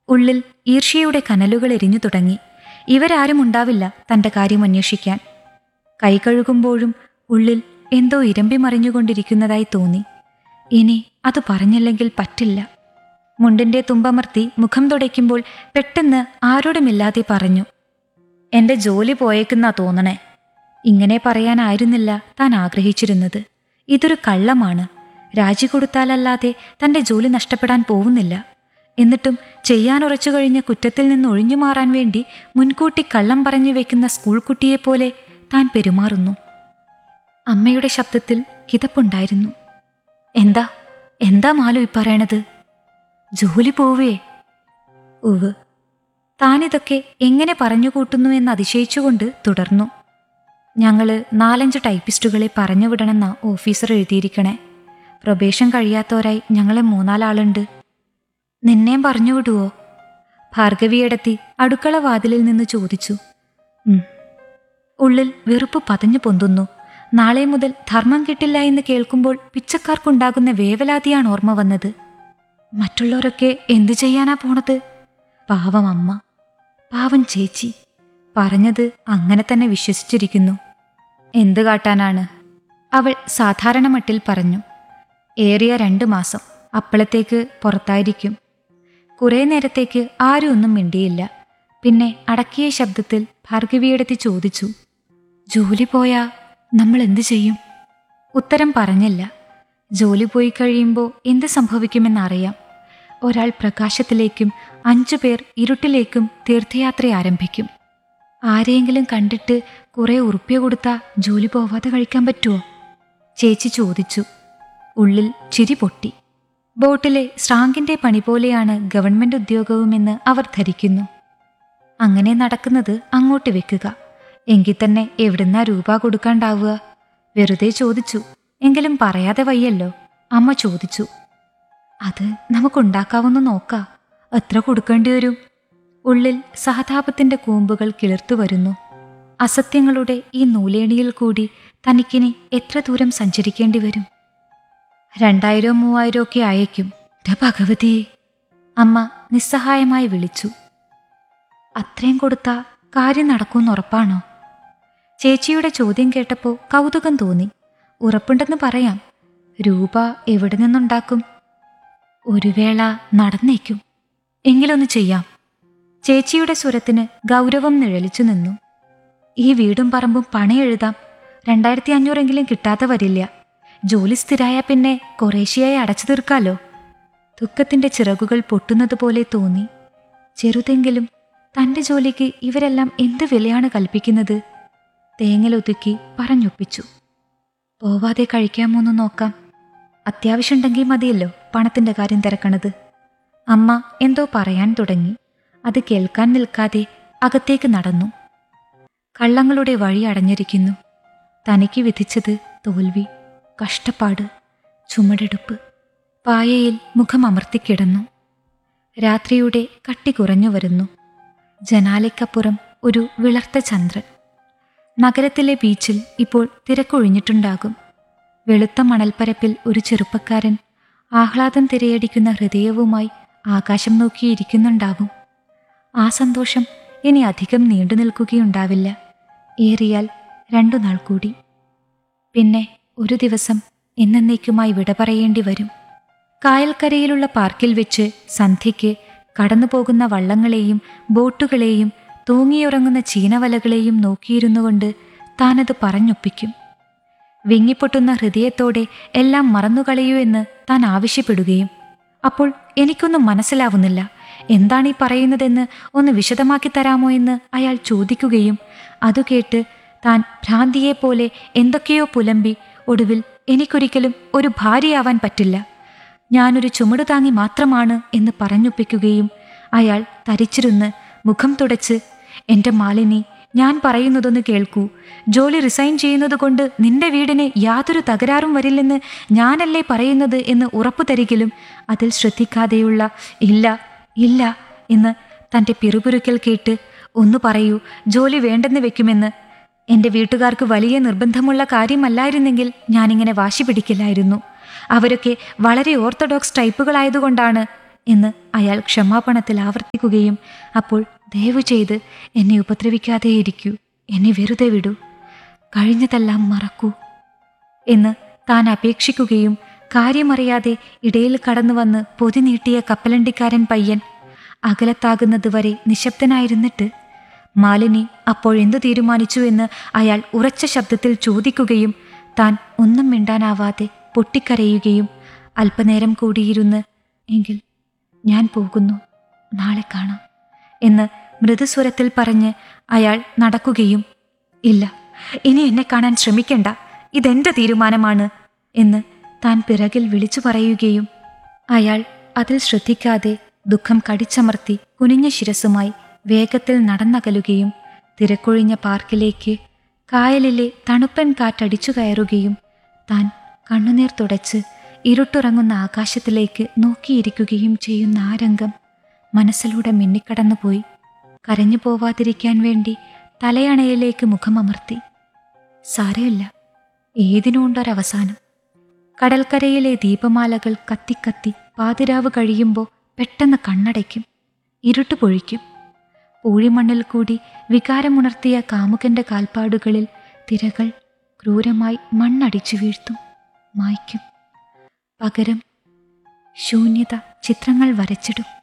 ഉള്ളിൽ ഈർഷ്യയുടെ കനലുകൾ എരിഞ്ഞു തുടങ്ങി ഇവരാരും ഉണ്ടാവില്ല തന്റെ കാര്യം അന്വേഷിക്കാൻ കൈ കഴുകുമ്പോഴും ഉള്ളിൽ എന്തോ ഇരമ്പി മറിഞ്ഞുകൊണ്ടിരിക്കുന്നതായി തോന്നി ഇനി അത് പറഞ്ഞില്ലെങ്കിൽ പറ്റില്ല മുണ്ടിന്റെ തുമ്പമർത്തി മുഖം തുടയ്ക്കുമ്പോൾ പെട്ടെന്ന് ആരോടുമില്ലാതെ പറഞ്ഞു എന്റെ ജോലി പോയേക്കുന്നാ തോന്നണേ ഇങ്ങനെ പറയാനായിരുന്നില്ല താൻ ആഗ്രഹിച്ചിരുന്നത് ഇതൊരു കള്ളമാണ് രാജി കൊടുത്താലല്ലാതെ തന്റെ ജോലി നഷ്ടപ്പെടാൻ പോകുന്നില്ല എന്നിട്ടും ചെയ്യാനുറച്ചു കഴിഞ്ഞ കുറ്റത്തിൽ നിന്ന് ഒഴിഞ്ഞു മാറാൻ വേണ്ടി മുൻകൂട്ടി കള്ളം പറഞ്ഞു വെക്കുന്ന സ്കൂൾ കുട്ടിയെപ്പോലെ താൻ പെരുമാറുന്നു അമ്മയുടെ ശബ്ദത്തിൽ കിതപ്പുണ്ടായിരുന്നു എന്താ എന്താ മാലു ഈ പറയണത് ജോലി പോവേ ഉവ് താനിതൊക്കെ എങ്ങനെ പറഞ്ഞുകൂട്ടുന്നു എന്ന് അതിശയിച്ചുകൊണ്ട് തുടർന്നു ഞങ്ങള് നാലഞ്ച് ടൈപ്പിസ്റ്റുകളെ പറഞ്ഞു വിടണമെന്ന ഓഫീസർ എഴുതിയിരിക്കണേ പ്രൊബേഷൻ കഴിയാത്തവരായി ഞങ്ങളെ മൂന്നാലാളുണ്ട് നിന്നെയും പറഞ്ഞു വിടുവോ ഭാർഗവിയടത്തി അടുക്കള വാതിലിൽ നിന്ന് ചോദിച്ചു "ഉം." ഉള്ളിൽ വെറുപ്പ് പതഞ്ഞു പൊന്തുന്നു നാളെ മുതൽ ധർമ്മം കിട്ടില്ല എന്ന് കേൾക്കുമ്പോൾ പിച്ചക്കാർക്കുണ്ടാകുന്ന വേവലാതിയാണ് ഓർമ്മ വന്നത് മറ്റുള്ളവരൊക്കെ എന്തു ചെയ്യാനാ പോണത് പാവം അമ്മ പാവം ചേച്ചി പറഞ്ഞത് അങ്ങനെ തന്നെ വിശ്വസിച്ചിരിക്കുന്നു എന്ത് കാട്ടാനാണ് അവൾ സാധാരണ മട്ടിൽ പറഞ്ഞു ഏറിയ രണ്ട് മാസം അപ്പളത്തേക്ക് പുറത്തായിരിക്കും കുറേ നേരത്തേക്ക് ആരും ഒന്നും മിണ്ടിയില്ല പിന്നെ അടക്കിയ ശബ്ദത്തിൽ ഭാർഗവിയെടുത്ത് ചോദിച്ചു ജോലി പോയാ നമ്മൾ എന്തു ചെയ്യും ഉത്തരം പറഞ്ഞില്ല ജോലി പോയി കഴിയുമ്പോൾ എന്ത് സംഭവിക്കുമെന്നറിയാം ഒരാൾ പ്രകാശത്തിലേക്കും അഞ്ചു പേർ ഇരുട്ടിലേക്കും തീർത്ഥയാത്ര ആരംഭിക്കും ആരെയെങ്കിലും കണ്ടിട്ട് കുറെ ഉറുപ്പ്യ കൊടുത്താ ജോലി പോവാതെ കഴിക്കാൻ പറ്റുമോ ചേച്ചി ചോദിച്ചു ഉള്ളിൽ ചിരി പൊട്ടി ബോട്ടിലെ സ്രാങ്കിന്റെ പണി പോലെയാണ് ഗവൺമെന്റ് ഉദ്യോഗവുമെന്ന് അവർ ധരിക്കുന്നു അങ്ങനെ നടക്കുന്നത് അങ്ങോട്ട് വെക്കുക എങ്കിൽ തന്നെ എവിടുന്നാ രൂപ കൊടുക്കാണ്ടാവുക വെറുതെ ചോദിച്ചു എങ്കിലും പറയാതെ വയ്യല്ലോ അമ്മ ചോദിച്ചു അത് നമുക്കുണ്ടാക്കാവുന്ന നോക്കാ എത്ര കൊടുക്കേണ്ടി വരും ഉള്ളിൽ സഹതാപത്തിന്റെ കൂമ്പുകൾ കിളിർത്തു വരുന്നു അസത്യങ്ങളുടെ ഈ നൂലേണിയിൽ കൂടി തനിക്കിനി എത്ര ദൂരം സഞ്ചരിക്കേണ്ടി വരും രണ്ടായിരോ മൂവായിരോ ഒക്കെ അയക്കും ദേ ഭഗവതി അമ്മ നിസ്സഹായമായി വിളിച്ചു അത്രയും കൊടുത്താ കാര്യം നടക്കുമെന്ന് ഉറപ്പാണോ ചേച്ചിയുടെ ചോദ്യം കേട്ടപ്പോൾ കൗതുകം തോന്നി ഉറപ്പുണ്ടെന്ന് പറയാം രൂപ എവിടെ നിന്നുണ്ടാക്കും ഒരു വേള നടന്നേക്കും എങ്കിലൊന്ന് ചെയ്യാം ചേച്ചിയുടെ സ്വരത്തിന് ഗൗരവം നിഴലിച്ചു നിന്നു ഈ വീടും പറമ്പും പണയെഴുതാം രണ്ടായിരത്തി അഞ്ഞൂറെങ്കിലും കിട്ടാതെ വരില്ല ജോലി സ്ഥിരായ പിന്നെ കുറേശ്ശിയായി അടച്ചു തീർക്കാലോ ദുഃഖത്തിന്റെ ചിറകുകൾ പൊട്ടുന്നത് പോലെ തോന്നി ചെറുതെങ്കിലും തന്റെ ജോലിക്ക് ഇവരെല്ലാം എന്ത് വിലയാണ് കൽപ്പിക്കുന്നത് തേങ്ങലൊതുക്കി പറഞ്ഞൊപ്പിച്ചു പോവാതെ കഴിക്കാമോന്ന് നോക്കാം അത്യാവശ്യമുണ്ടെങ്കിൽ മതിയല്ലോ പണത്തിന്റെ കാര്യം തിരക്കണത് അമ്മ എന്തോ പറയാൻ തുടങ്ങി അത് കേൾക്കാൻ നിൽക്കാതെ അകത്തേക്ക് നടന്നു കള്ളങ്ങളുടെ വഴി അടഞ്ഞിരിക്കുന്നു തനിക്ക് വിധിച്ചത് തോൽവി കഷ്ടപ്പാട് ചുമടെടുപ്പ് പായയിൽ മുഖം അമർത്തിക്കിടന്നു രാത്രിയുടെ കട്ടി കുറഞ്ഞു വരുന്നു ജനാലയ്ക്കപ്പുറം ഒരു വിളർത്ത ചന്ദ്രൻ നഗരത്തിലെ ബീച്ചിൽ ഇപ്പോൾ തിരക്കൊഴിഞ്ഞിട്ടുണ്ടാകും വെളുത്ത മണൽപ്പരപ്പിൽ ഒരു ചെറുപ്പക്കാരൻ ആഹ്ലാദം തിരയടിക്കുന്ന ഹൃദയവുമായി ആകാശം നോക്കിയിരിക്കുന്നുണ്ടാവും ആ സന്തോഷം ഇനി അധികം നീണ്ടു നിൽക്കുകയുണ്ടാവില്ല ഏറിയാൽ രണ്ടു നാൾ കൂടി പിന്നെ ഒരു ദിവസം എന്നേക്കുമായി വിട പറയേണ്ടി വരും കായൽക്കരയിലുള്ള പാർക്കിൽ വെച്ച് സന്ധ്യയ്ക്ക് കടന്നുപോകുന്ന വള്ളങ്ങളെയും ബോട്ടുകളെയും തൂങ്ങിയുറങ്ങുന്ന ചീനവലകളെയും നോക്കിയിരുന്നുകൊണ്ട് താനത് പറഞ്ഞൊപ്പിക്കും വിങ്ങിപ്പൊട്ടുന്ന ഹൃദയത്തോടെ എല്ലാം മറന്നുകളയൂ എന്ന് താൻ ആവശ്യപ്പെടുകയും അപ്പോൾ എനിക്കൊന്നും മനസ്സിലാവുന്നില്ല എന്താണ് ഈ പറയുന്നതെന്ന് ഒന്ന് വിശദമാക്കി തരാമോ എന്ന് അയാൾ ചോദിക്കുകയും അതു കേട്ട് താൻ ഭ്രാന്തിയെപ്പോലെ എന്തൊക്കെയോ പുലമ്പി ഒടുവിൽ എനിക്കൊരിക്കലും ഒരു ഭാര്യയാവാൻ പറ്റില്ല ഞാനൊരു ചുമടുതാങ്ങി മാത്രമാണ് എന്ന് പറഞ്ഞൊപ്പിക്കുകയും അയാൾ തരിച്ചിരുന്ന് മുഖം തുടച്ച് എന്റെ മാലിനി ഞാൻ പറയുന്നതൊന്ന് കേൾക്കൂ ജോലി റിസൈൻ ചെയ്യുന്നത് കൊണ്ട് നിന്റെ വീടിന് യാതൊരു തകരാറും വരില്ലെന്ന് ഞാനല്ലേ പറയുന്നത് എന്ന് ഉറപ്പു തരികിലും അതിൽ ശ്രദ്ധിക്കാതെയുള്ള ഇല്ല ഇല്ല എന്ന് തൻ്റെ പിറുപിറുക്കൽ കേട്ട് ഒന്ന് പറയൂ ജോലി വേണ്ടെന്ന് വെക്കുമെന്ന് എൻ്റെ വീട്ടുകാർക്ക് വലിയ നിർബന്ധമുള്ള കാര്യമല്ലായിരുന്നെങ്കിൽ ഞാനിങ്ങനെ വാശി പിടിക്കില്ലായിരുന്നു അവരൊക്കെ വളരെ ഓർത്തഡോക്സ് ടൈപ്പുകളായതുകൊണ്ടാണ് എന്ന് അയാൾ ക്ഷമാപണത്തിൽ ആവർത്തിക്കുകയും അപ്പോൾ ദയവ് ചെയ്ത് എന്നെ ഉപദ്രവിക്കാതെയിരിക്കൂ എന്നെ വെറുതെ വിടൂ കഴിഞ്ഞതെല്ലാം മറക്കൂ എന്ന് താൻ അപേക്ഷിക്കുകയും കാര്യമറിയാതെ ഇടയിൽ കടന്നു വന്ന് പൊതി നീട്ടിയ കപ്പലണ്ടിക്കാരൻ പയ്യൻ അകലത്താകുന്നതുവരെ നിശബ്ദനായിരുന്നിട്ട് മാലിനി അപ്പോഴെന്തു തീരുമാനിച്ചു എന്ന് അയാൾ ഉറച്ച ശബ്ദത്തിൽ ചോദിക്കുകയും താൻ ഒന്നും മിണ്ടാനാവാതെ പൊട്ടിക്കരയുകയും അല്പനേരം കൂടിയിരുന്ന് എങ്കിൽ ഞാൻ പോകുന്നു നാളെ കാണാം എന്ന് മൃദുസ്വരത്തിൽ പറഞ്ഞ് അയാൾ നടക്കുകയും ഇല്ല ഇനി എന്നെ കാണാൻ ശ്രമിക്കണ്ട ഇതെന്റെ തീരുമാനമാണ് എന്ന് താൻ പിറകിൽ വിളിച്ചു പറയുകയും അയാൾ അതിൽ ശ്രദ്ധിക്കാതെ ദുഃഖം കടിച്ചമർത്തി കുനിഞ്ഞ ശിരസുമായി വേഗത്തിൽ നടന്നകലുകയും തിരക്കൊഴിഞ്ഞ പാർക്കിലേക്ക് കായലിലെ തണുപ്പൻ കാറ്റടിച്ചു കയറുകയും താൻ കണ്ണുനീർ തുടച്ച് ഇരുട്ടുറങ്ങുന്ന ആകാശത്തിലേക്ക് നോക്കിയിരിക്കുകയും ചെയ്യുന്ന ആ രംഗം മനസ്സിലൂടെ മിന്നിക്കടന്നുപോയി കരഞ്ഞു പോവാതിരിക്കാൻ വേണ്ടി തലയണയിലേക്ക് മുഖമമർത്തി സാരമില്ല ഏതിനുണ്ടൊരവസാനം കടൽക്കരയിലെ ദീപമാലകൾ കത്തിക്കത്തി പാതിരാവ് കഴിയുമ്പോൾ പെട്ടെന്ന് കണ്ണടയ്ക്കും ഇരുട്ട് പൊഴിക്കും പൂഴിമണ്ണിൽ കൂടി വികാരമുണർത്തിയ കാമുകന്റെ കാൽപ്പാടുകളിൽ തിരകൾ ക്രൂരമായി മണ്ണടിച്ചു വീഴ്ത്തും മായ്ക്കും പകരം ശൂന്യത ചിത്രങ്ങൾ വരച്ചിടും